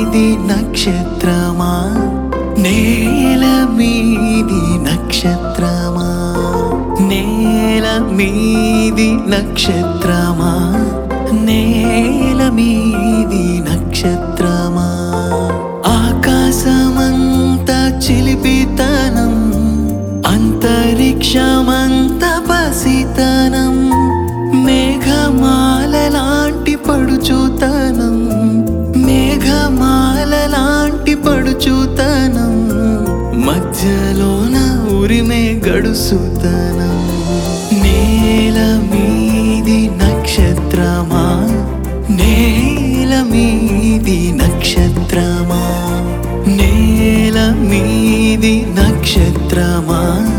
మీది నక్షత్రమా నేల మీది నక్షత్రమా నేల మీది నక్షత్రమా నేల మీది నక్షత్రమా ఆకాశమంత చిలిపితనం అంతరిక్షమంత పసితనం మేఘమాల లాంటి పడుచుతనం మేఘమాల లాంటి పడుచుతనం మధ్యలోన ఉరిమే గడుసుతనం నేల మీది నక్షత్రమా నేల మీది నక్షత్రమా నేల మీది నక్షత్రమా